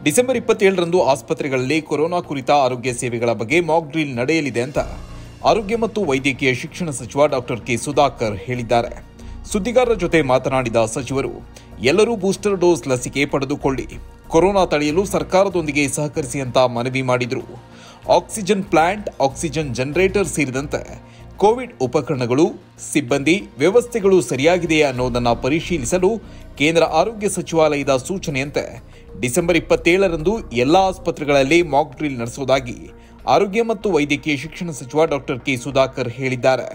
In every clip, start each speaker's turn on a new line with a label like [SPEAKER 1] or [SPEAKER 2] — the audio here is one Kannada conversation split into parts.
[SPEAKER 1] ಡಿಸೆಂಬರ್ ಇಪ್ಪತ್ತೇಳರಂದು ಆಸ್ಪತ್ರೆಗಳಲ್ಲಿ ಕೊರೋನಾ ಕುರಿತ ಆರೋಗ್ಯ ಸೇವೆಗಳ ಬಗ್ಗೆ ಮಾಕ್ ಡ್ರಿಲ್ ನಡೆಯಲಿದೆ ಅಂತ ಆರೋಗ್ಯ ಮತ್ತು ವೈದ್ಯಕೀಯ ಶಿಕ್ಷಣ ಸಚಿವ ಡಾಕ್ಟರ್ ಕೆ ಸುಧಾಕರ್ ಹೇಳಿದ್ದಾರೆ ಸುದ್ದಿಗಾರರ ಜೊತೆ ಮಾತನಾಡಿದ ಸಚಿವರು ಎಲ್ಲರೂ ಬೂಸ್ಟರ್ ಡೋಸ್ ಲಸಿಕೆ ಪಡೆದುಕೊಳ್ಳಿ ಕೊರೋನಾ ತಡೆಯಲು ಸರ್ಕಾರದೊಂದಿಗೆ ಸಹಕರಿಸಿ ಅಂತ ಮನವಿ ಮಾಡಿದರು ಆಕ್ಸಿಜನ್ ಪ್ಲಾಂಟ್ ಆಕ್ಸಿಜನ್ ಜನರೇಟರ್ ಸೇರಿದಂತೆ ಕೋವಿಡ್ ಉಪಕರಣಗಳು ಸಿಬ್ಬಂದಿ ವ್ಯವಸ್ಥೆಗಳು ಸರಿಯಾಗಿದೆಯೇ ಅನ್ನೋದನ್ನು ಪರಿಶೀಲಿಸಲು ಕೇಂದ್ರ ಆರೋಗ್ಯ ಸಚಿವಾಲಯದ ಸೂಚನೆಯಂತೆ ಡಿಸೆಂಬರ್ ಇಪ್ಪತ್ತೇಳರಂದು ಎಲ್ಲಾ ಆಸ್ಪತ್ರೆಗಳಲ್ಲಿ ಮಾಕ್ ಡ್ರಿಲ್ ನಡೆಸುವುದಾಗಿ ಆರೋಗ್ಯ ಮತ್ತು ವೈದ್ಯಕೀಯ ಶಿಕ್ಷಣ ಸಚಿವ ಡಾಕ್ಟರ್ ಕೆ ಸುಧಾಕರ್ ಹೇಳಿದ್ದಾರೆ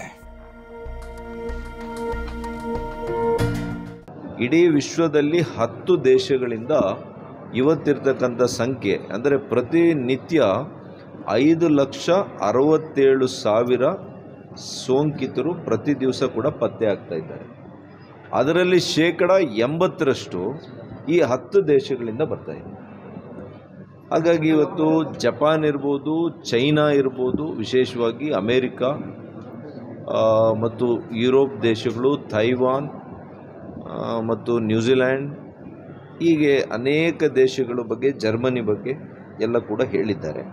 [SPEAKER 2] ಇಡೀ ವಿಶ್ವದಲ್ಲಿ ಹತ್ತು ದೇಶಗಳಿಂದ ಇವತ್ತಿರ್ತಕ್ಕಂಥ ಸಂಖ್ಯೆ ಅಂದರೆ ಪ್ರತಿನಿತ್ಯ ಐದು ಲಕ್ಷ ಅರವತ್ತೇಳು ಸಾವಿರ ಸೋಂಕಿತರು ಪ್ರತಿ ದಿವಸ ಕೂಡ ಪತ್ತೆ ಆಗ್ತಾ ಇದ್ದಾರೆ ಅದರಲ್ಲಿ ಶೇಕಡ ಎಂಬತ್ತರಷ್ಟು ಈ ಹತ್ತು ದೇಶಗಳಿಂದ ಬರ್ತಾ ಇದೆ ಹಾಗಾಗಿ ಇವತ್ತು ಜಪಾನ್ ಇರ್ಬೋದು ಚೈನಾ ಇರ್ಬೋದು ವಿಶೇಷವಾಗಿ ಅಮೇರಿಕಾ ಆ, ಮತ್ತು ಯುರೋಪ್ ದೇಶಗಳು ತೈವಾನ್ ಆ, ಮತ್ತು ನ್ಯೂಜಿಲ್ಯಾಂಡ್ ಹೀಗೆ ಅನೇಕ ದೇಶಗಳ ಬಗ್ಗೆ ಜರ್ಮನಿ ಬಗ್ಗೆ ಎಲ್ಲ ಕೂಡ ಹೇಳಿದ್ದಾರೆ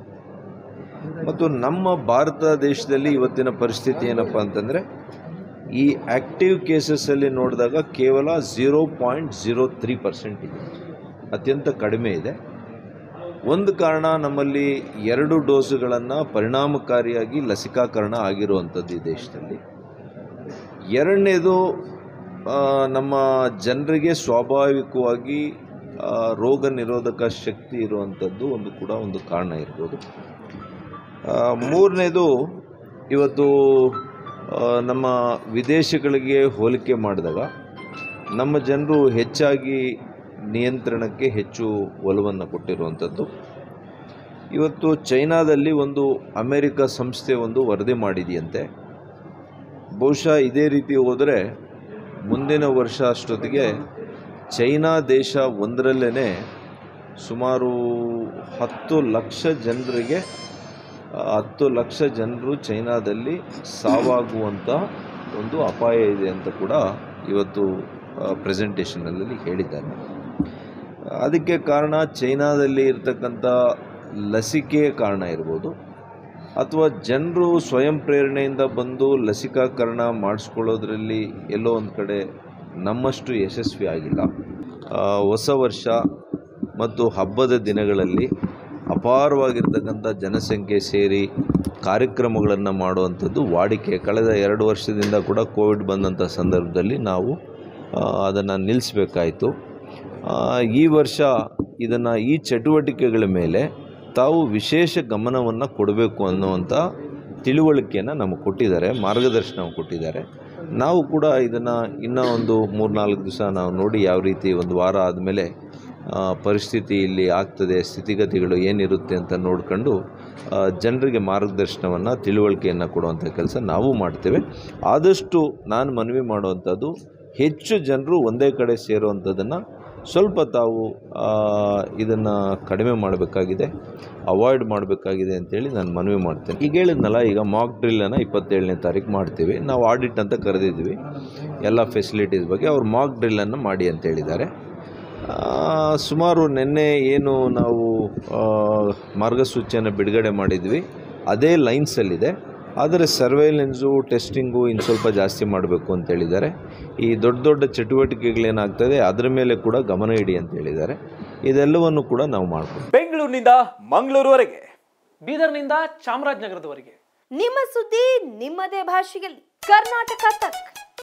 [SPEAKER 2] ಮತ್ತು ನಮ್ಮ ಭಾರತ ದೇಶದಲ್ಲಿ ಇವತ್ತಿನ ಪರಿಸ್ಥಿತಿ ಏನಪ್ಪ ಅಂತಂದರೆ ಈ ಆ್ಯಕ್ಟಿವ್ ಕೇಸಸ್ಸಲ್ಲಿ ನೋಡಿದಾಗ ಕೇವಲ zero point zero three percent ಇದೆ ಅತ್ಯಂತ ಕಡಿಮೆ ಇದೆ ಒಂದು ಕಾರಣ ನಮ್ಮಲ್ಲಿ ಎರಡು ಡೋಸುಗಳನ್ನು ಪರಿಣಾಮಕಾರಿಯಾಗಿ ಲಸಿಕಾಕರಣ ಆಗಿರುವಂಥದ್ದು ಈ ದೇಶದಲ್ಲಿ ಎರಡನೇದು ಆ, ನಮ್ಮ ಜನರಿಗೆ ಸ್ವಾಭಾವಿಕವಾಗಿ ಆ, ರೋಗ ನಿರೋಧಕ ಶಕ್ತಿ ಇರುವಂಥದ್ದು ಒಂದು ಕೂಡ ಒಂದು ಕಾರಣ ಇರ್ಬೋದು ಆ, ಮೂರನೇದು ಇವತ್ತು ಆ, ನಮ್ಮ ವಿದೇಶಗಳಿಗೆ ಹೋಲಿಕೆ ಮಾಡಿದಾಗ ನಮ್ಮ ಜನರು ಹೆಚ್ಚಾಗಿ ನಿಯಂತ್ರಣಕ್ಕೆ ಹೆಚ್ಚು ಒಲವನ್ನು ಕೊಟ್ಟಿರುವಂಥದ್ದು ಇವತ್ತು ಚೈನಾದಲ್ಲಿ ಒಂದು ಅಮೇರಿಕ ಸಂಸ್ಥೆ ಒಂದು ವರದಿ ಮಾಡಿದೆಯಂತೆ ಬಹುಶಃ ಇದೇ ರೀತಿ ಹೋದರೆ ಮುಂದಿನ ವರ್ಷ ಅಷ್ಟೊತ್ತಿಗೆ ಚೈನಾ ದೇಶ ಒಂದರಲ್ಲೇ ಸುಮಾರು ಹತ್ತು ಲಕ್ಷ ಜನರಿಗೆ ಆ, ಹತ್ತು ಲಕ್ಷ ಜನರು ಚೈನಾದಲ್ಲಿ ಸಾವಾಗುವಂಥ ಒಂದು ಅಪಾಯ ಇದೆ ಅಂತ ಕೂಡ ಇವತ್ತು ಪ್ರೆಸೆಂಟೇಷನಲ್ಲಿ ಹೇಳಿದ್ದಾರೆ ಅದಕ್ಕೆ ಕಾರಣ ಚೈನಾದಲ್ಲಿ ಇರ್ತಕ್ಕಂಥ ಲಸಿಕೆಯ ಕಾರಣ ಇರ್ಬೋದು ಅಥವಾ ಜನರು ಸ್ವಯಂ ಪ್ರೇರಣೆಯಿಂದ ಬಂದು ಲಸಿಕಾಕರಣ ಮಾಡಿಸ್ಕೊಳ್ಳೋದ್ರಲ್ಲಿ ಎಲ್ಲೋ ಒಂದು ಕಡೆ ನಮ್ಮಷ್ಟು ಯಶಸ್ವಿ ಆಗಿಲ್ಲ ಆ, ಹೊಸ ವರ್ಷ ಮತ್ತು ಹಬ್ಬದ ದಿನಗಳಲ್ಲಿ ಅಪಾರವಾಗಿರ್ತಕ್ಕಂಥ ಜನಸಂಖ್ಯೆ ಸೇರಿ ಕಾರ್ಯಕ್ರಮಗಳನ್ನು ಮಾಡುವಂಥದ್ದು ವಾಡಿಕೆ ಕಳೆದ ಎರಡು ವರ್ಷದಿಂದ ಕೂಡ ಕೋವಿಡ್ ಬಂದಂಥ ಸಂದರ್ಭದಲ್ಲಿ ನಾವು ಅದನ್ನು ನಿಲ್ಲಿಸಬೇಕಾಯಿತು ಈ ವರ್ಷ ಇದನ್ನು ಈ ಚಟುವಟಿಕೆಗಳ ಮೇಲೆ ತಾವು ವಿಶೇಷ ಗಮನವನ್ನು ಕೊಡಬೇಕು ಅನ್ನುವಂಥ ತಿಳುವಳಿಕೆಯನ್ನು ನಮಗೆ ಕೊಟ್ಟಿದ್ದಾರೆ ಮಾರ್ಗದರ್ಶನ ಕೊಟ್ಟಿದ್ದಾರೆ ನಾವು ಕೂಡ ಇದನ್ನು ಇನ್ನೂ ಒಂದು ಮೂರ್ನಾಲ್ಕು ದಿವಸ ನಾವು ನೋಡಿ ಯಾವ ರೀತಿ ಒಂದು ವಾರ ಆದಮೇಲೆ ಪರಿಸ್ಥಿತಿ ಇಲ್ಲಿ ಆಗ್ತದೆ ಸ್ಥಿತಿಗತಿಗಳು ಏನಿರುತ್ತೆ ಅಂತ ನೋಡ್ಕೊಂಡು ಆ, ಜನರಿಗೆ ಮಾರ್ಗದರ್ಶನವನ್ನು ತಿಳುವಳಿಕೆಯನ್ನು ಕೊಡುವಂಥ ಕೆಲಸ ನಾವು ಮಾಡ್ತೇವೆ ಆದಷ್ಟು ನಾನು ಮನವಿ ಮಾಡುವಂಥದ್ದು ಹೆಚ್ಚು ಜನರು ಒಂದೇ ಕಡೆ ಸೇರುವಂಥದ್ದನ್ನು ಸ್ವಲ್ಪ ತಾವು ಇದನ್ನು ಕಡಿಮೆ ಮಾಡಬೇಕಾಗಿದೆ ಅವಾಯ್ಡ್ ಮಾಡಬೇಕಾಗಿದೆ ಅಂತೇಳಿ ನಾನು ಮನವಿ ಮಾಡ್ತೇನೆ ಈಗ ಹೇಳಿದ್ನಲ್ಲ ಈಗ ಮಾಕ್ ಡ್ರಿಲ್ಲನ್ನು ಇಪ್ಪತ್ತೇಳನೇ ತಾರೀಕು ಮಾಡ್ತೀವಿ ನಾವು ಆಡಿಟ್ ಅಂತ ಕರೆದಿದ್ವಿ ಎಲ್ಲ ಫೆಸಿಲಿಟೀಸ್ ಬಗ್ಗೆ ಅವ್ರು ಮಾಕ್ ಡ್ರಿಲ್ಲನ್ನು ಮಾಡಿ ಅಂತ ಹೇಳಿದ್ದಾರೆ ಆ, ಸುಮಾರು ನಿನ್ನೆ ಏನು ನಾವು ಆ, ಮಾರ್ಗಸೂಚಿಯನ್ನು ಬಿಡುಗಡೆ ಮಾಡಿದ್ವಿ ಅದೇ ಲೈನ್ಸಲ್ಲಿದೆ ಆದರೆ ಸರ್ವೇಲೆನ್ಸು ಟೆಸ್ಟಿಂಗು ಇನ್ನು ಸ್ವಲ್ಪ ಜಾಸ್ತಿ ಮಾಡಬೇಕು ಅಂತ ಹೇಳಿದ್ದಾರೆ ಈ ದೊಡ್ಡ ದೊಡ್ಡ ಚಟುವಟಿಕೆಗಳೇನಾಗ್ತದೆ ಅದರ ಮೇಲೆ ಕೂಡ ಗಮನ ಇಡಿ ಅಂತ ಹೇಳಿದ್ದಾರೆ ಇದೆಲ್ಲವನ್ನು ಕೂಡ ನಾವು ಮಾಡ್ಬೋದು
[SPEAKER 3] ಬೆಂಗಳೂರಿನಿಂದ ಮಂಗಳೂರುವರೆಗೆ ಬೀದರ್ನಿಂದ ಚಾಮರಾಜನಗರದವರೆಗೆ
[SPEAKER 4] ನಿಮ್ಮ ಸುದ್ದಿ ನಿಮ್ಮದೇ ಭಾಷೆಯಲ್ಲಿ ಕರ್ನಾಟಕ ತಕ್